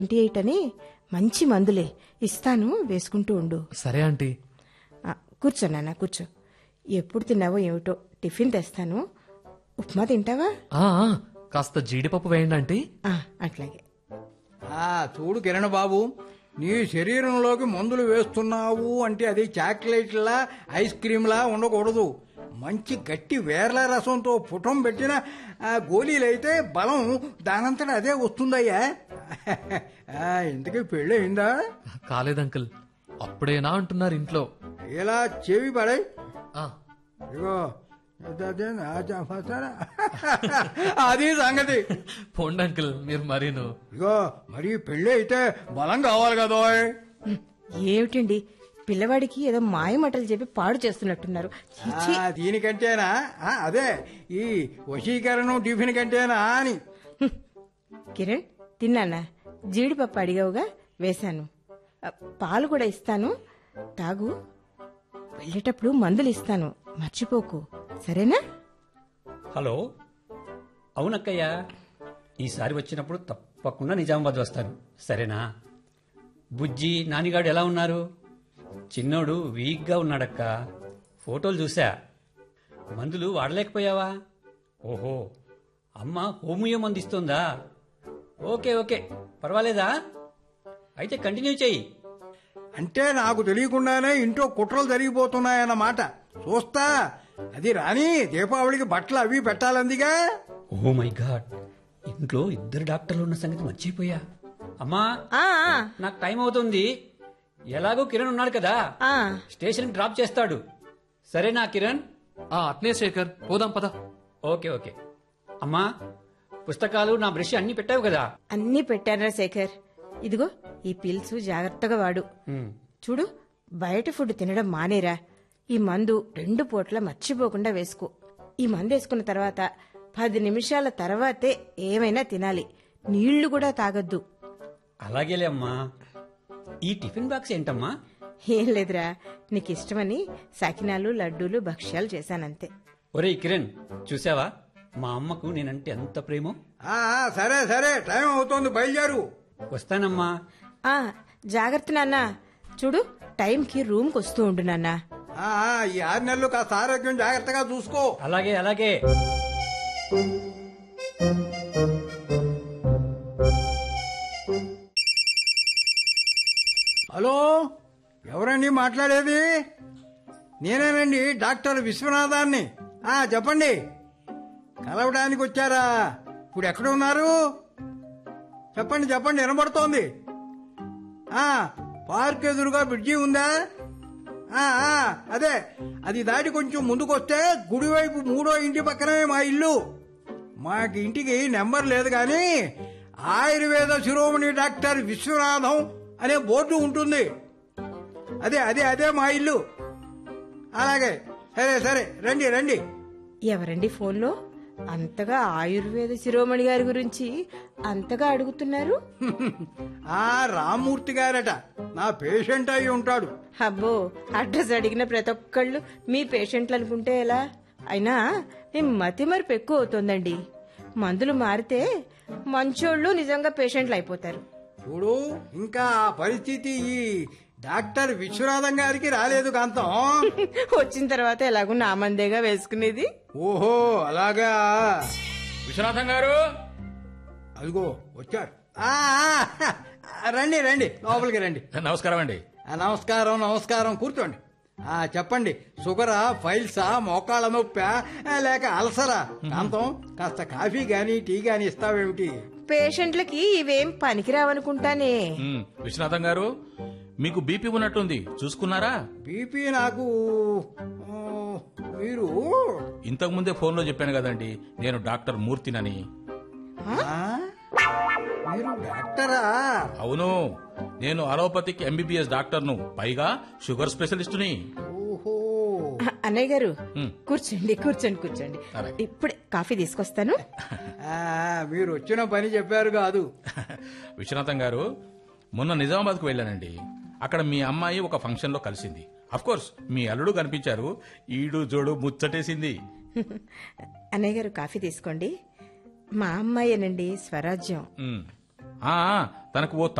Twenty eight అని మంచి మందులే ఇస్తాను వేసుకుంటూ ఉండు సరే ఆంటీ ఆ, కూర్చో నాన్న కూర్చో ఎప్పుడు తిన్నావో ఏమిటో టిఫిన్ తెస్తాను ఉప్మా తింటావా ఆ, ఆ, కాస్త జీడిపప్పు వేయండి ఆంటీ ఆ, అట్లాగే ఆ చూడు కిరణ్ బాబు నీ శరీరంలోకి మందులు వేస్తున్నావు అంటే అది చాక్లెట్లా ఐస్ క్రీమ్లా ఉండకూడదు మంచి గట్టి వేర్ల రసంతో పుటం పెట్టిన ఆ గోళీలైతే బలం దానంతటా అదే వస్తుందయ్యా ఆ, ఇంతకీ పెళ్ళి అయిందా కాలేదు అంకుల్ అప్పుడేనా అంటున్నారు ఇంట్లో ఇలా చెవి పడే ఆ, ఇగో అదే నా చెప్పారా? అది సంగతి పోండి అంకుల్ మీరు మరీను ఇగో మరి పెళ్ళి అయితే బలం కావాలి కదా ఉమ్, ఏమిటండి పిల్లవాడికి ఏదో మాయమటలు చెప్పి పాడు చేస్తున్నట్టున్నారు ఛీ, ఛీ. ఆ, దీనికంటేనా ఆ, అదే ఈ వశీకరణం టిఫిన్ కంటేనా అని హ్మ్. కిరణ్ తిన్నానా జీడిపప్పు అడిగావుగా వేశాను ఆ, పాలు కూడా ఇస్తాను తాగు వెళ్ళేటప్పుడు మందులు ఇస్తాను మర్చిపోకు సరేనా హలో అవునక్కయ్య ఈసారి వచ్చినప్పుడు తప్పకుండా నిజామాబాద్ వస్తాను సరేనా బుజ్జి నానిగాడు ఎలా ఉన్నారు చిన్నోడు వీక్గా ఉన్నాడక్క ఫోటోలు చూసా మందులు వాడలేకపోయావా ఓహో అమ్మ హోమియో మందు ఇస్తోందా ఓకే ఓకే పర్వాలేదా అయితే కంటిన్యూ చెయ్యి అంటే నాకు తెలియకుండానే ఇంట్లో కుట్రలు జరిగిపోతున్నాయన్నమాట చూస్తా అది రాని దీపావళికి బట్టలు అవి పెట్టాలందిగా ఓ మై గాడ్ ఇంట్లో ఇద్దరు డాక్టర్లు ఉన్న సంగతి మర్చిపోయా అమ్మా ఆ, ఆ, నాకు టైం అవుతుంది ఎలాగో కిరణ్ ఉన్నాడు కదా ఆ. స్టేషన్ డ్రాప్ చేస్తాడు సరేనా కిరణ్ ఆ అట్నే శేఖర్ పోదాం పద ఓకే ఓకే అమ్మా పుస్తకాలు నా బ్రష్ అన్ని పెట్టావు కదా అన్నీ పెట్టానరా శేఖర్ ఇదిగో ఈ పిల్స్ జాగ్రత్తగా వాడు ఉమ్, చూడు బయట ఫుడ్ తినడం మానేరా ఈ మందు రెండు పూట్ల మర్చిపోకుండా వేసుకో ఈ మందు వేసుకున్న తర్వాత పది నిమిషాల తర్వాతే ఏమైనా తినాలి నీళ్లు కూడా తాగొద్దు అలాగేలే అమ్మా ఈ టిఫిన్ బాక్స్ ఏంటమ్మా ఏం లేదురా నీకు ఇష్టమని సకినాలు లడ్డూలు భక్ష్యాలు చేశానంతే ఒరేయ్ కిరణ్ చూసావా మా అమ్మకు నేనంటే ఎంత ప్రేమో ఆ, ఆ, సరే సరే టైం అవుతోంది బయలుదేరు వస్తానమ్మా ఆ జాగ్రత్త నాన్న చూడు టైంకి రూమ్కి వస్తూ ఉండు నాన్న ఆ, ఆ, ఈ ఆరు నెలలు కాస్త ఆరోగ్యం జాగ్రత్తగా చూసుకో అలాగే అలాగే హలో ఎవరండి మాట్లాడేది నేనేనండి డాక్టర్ విశ్వనాథాన్ని ఆ చెప్పండి కలవడానికి వచ్చారా ఇప్పుడు ఎక్కడ ఉన్నారు చెప్పండి చెప్పండి వినబడుతోంది ఆ పార్క్ ఎదురుగా బ్రిడ్జి ఉందా ఆ, ఆ, అదే అది దాటి కొంచెం ముందుకొస్తే గుడివైపు మూడో ఇంటి పక్కనే మా ఇల్లు మాకు ఇంటికి నెంబర్ లేదు కానీ ఆయుర్వేద శిరోమణి డాక్టర్ విశ్వనాథం అనే బోర్డు ఉంటుంది అదే అదే అదే మా ఇల్లు అలాగే సరే సరే రండి రండి ఎవరండి ఫోన్లో అంతగా ఆయుర్వేద శిరోమణి గారి గురించి అంతగా అడుగుతున్నారు ఆ రామ్మూర్తి గారట నా పేషెంట్ అయి ఉంటాడు అబ్బో అడ్రస్ అడిగిన ప్రతి ఒక్కళ్ళు మీ పేషెంట్లు అనుకుంటే ఎలా అయినా మీ మతి మరపు ఎక్కువ అవుతోందండి మందులు మారితే మంచోళ్ళు నిజంగా పేషెంట్లు అయిపోతారు చూడు ఇంకా ఆ పరిస్థితి ఈ డాక్టర్ విశ్వనాథం గారికి రాలేదు కాంతం వచ్చిన తర్వాత ఎలాగో నా మందేగా వేసుకునేది ఓహో అలాగా విశ్వనాథం గారు అదిగో వచ్చారు ఆ, ఆ, రండి రండి లోపలికి రండి నమస్కారం అండి ఆ, నమస్కారం నమస్కారం కూర్చోండి ఆ చెప్పండి షుగరా ఫైల్సా మోకాళ్ళ నొప్పా ఆ, లేక అల్సరా కాంతం కాస్త కాఫీ గాని టీ గాని ఇస్తావేమిటి పేషెంట్లకి ఇవేం పనికిరావనుకుంటానే ఉమ్, విశ్వనాథం గారు మీకు బీపీ ఉన్నట్టుంది చూసుకున్నారా బీపీ నాకు ఆ, మీరు ఇంతకు ముందే ఫోన్లో చెప్పాను కదండి నేను డాక్టర్ మూర్తినని ఆ? మీరు డాక్టరా అవును నేను అలోపతిక్ ఎంబీబీఎస్ డాక్టర్ను పైగా షుగర్ స్పెషలిస్టుని ఓహో అన్నయ్య గారు ఉమ్. కూర్చోండి కూర్చోండి కూర్చోండి అలాగే. ఇప్పుడే కాఫీ తీసుకొస్తాను ఆ, మీరు వచ్చిన పని చెప్పారు కాదు విశ్వనాథం గారు మొన్న నిజామాబాద్కు వెళ్ళానండి అక్కడ మీ అమ్మాయి ఒక ఫంక్షన్లో కలిసింది అఫ్ కోర్స్ మీ అల్లుడు కనిపించారు ఈడు జోడు ముచ్చటేసింది అన్నయ్య గారు కాఫీ తీసుకోండి మా అమ్మాయేనండి స్వరాజ్యం ఉమ్. ఆ, తనకు ఓ